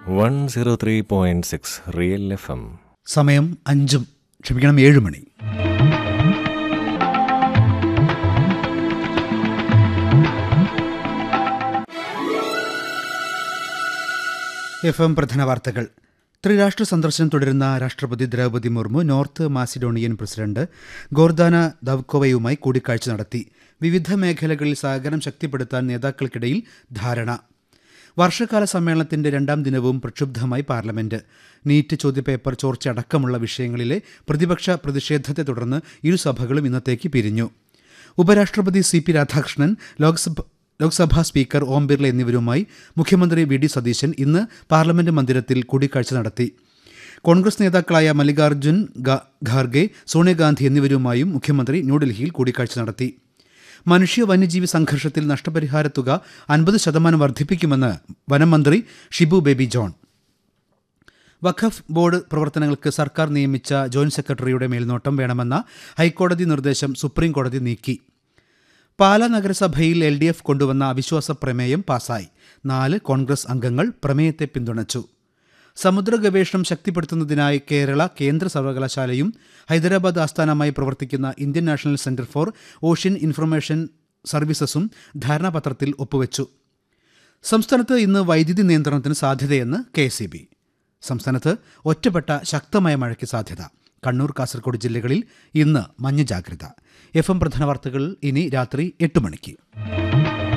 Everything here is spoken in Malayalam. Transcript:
one zero three point six real F M സമയം അഞ്ചും ക്ഷമിക്കണം ഏഴ് മണി എഫ് എം പ്രധാന വാർത്തകൾ ത്രിരാഷ്ട്ര സന്ദർശനം തുടരുന്ന രാഷ്ട്രപതി Droupadi Murmu North Macedonian president Gordana ദവ്കോവയുമായി കൂടിക്കാഴ്ച നടത്തി വിവിധ മേഖലകളിൽ സഹകരണം ശക്തിപ്പെടുത്താൻ നേതാക്കൾക്കിടയിൽ ധാരണ വർഷകാല സമ്മേളനത്തിന്റെ രണ്ടാം ദിനവും പ്രക്ഷുബ്ധമായി പാർലമെന്റ് നീറ്റ് ചോദ്യപേപ്പർ ചോർച്ച അടക്കമുള്ള വിഷയങ്ങളിലെ പ്രതിപക്ഷ പ്രതിഷേധത്തെ തുടർന്ന് ഇരുസഭകളും ഇന്നത്തേക്ക് പിരിഞ്ഞു ഉപരാഷ്ട്രപതി C P Radhakrishnan Lok Sabha Lok Sabha speaker Om Birla എന്നിവരുമായി മുഖ്യമന്ത്രി വി ഡി സതീശൻ ഇന്ന് പാർലമെന്റ് മന്ദിരത്തിൽ കൂടിക്കാഴ്ച നടത്തി കോൺഗ്രസ് നേതാക്കളായ മല്ലികാർജ്ജുൻ ഖാ- ഖാർഗെ സോണിയാഗാന്ധി എന്നിവരുമായും മുഖ്യമന്ത്രി ന്യൂഡൽഹിയിൽ കൂടിക്കാഴ്ച നടത്തി മനുഷ്യ വന്യജീവി സംഘർഷത്തിൽ നഷ്ടപരിഹാര തുക അൻപത് ശതമാനം വർദ്ധിപ്പിക്കുമെന്ന് വനം മന്ത്രി Shibu Baby John Waqf board പ്രവർത്തനങ്ങൾക്ക് സർക്കാർ നിയമിച്ച ജോയിന്റ് സെക്രട്ടറിയുടെ മേൽനോട്ടം വേണമെന്ന ഹൈക്കോടതി നിർദ്ദേശം സുപ്രീം കോടതി നീക്കി പാലാ നഗരസഭയിൽ എൽ ഡി എഫ് കൊണ്ടുവന്ന അവിശ്വാസ പ്രമേയം പാസായി നാല് കോൺഗ്രസ് അംഗങ്ങൾ പ്രമേയത്തെ പിന്തുണച്ചു സമുദ്ര ഗവേഷണം ശക്തിപ്പെടുത്തുന്നതിനായി കേരള കേന്ദ്ര സർവകലാശാലയും ഹൈദരാബാദ് ആസ്ഥാനമായി പ്രവർത്തിക്കുന്ന Indian national centre for ocean information സർവീസസും ധാരണാപത്രത്തിൽ ഒപ്പുവെച്ചു സംസ്ഥാനത്ത് ഇന്ന് വൈദ്യുതി നിയന്ത്രണത്തിന് സാധ്യതയെന്ന് കെ എസ് ബി സംസ്ഥാനത്ത് ഒറ്റപ്പെട്ട ശക്തമായ മഴയ്ക്ക് സാധ്യത കണ്ണൂർ കാസർഗോഡ് ജില്ലകളിൽ ഇന്ന് മഞ്ഞ ജാഗ്രത എഫ് എം പ്രധാന വാർത്തകൾ ഇനി രാത്രി എട്ട് മണിക്ക്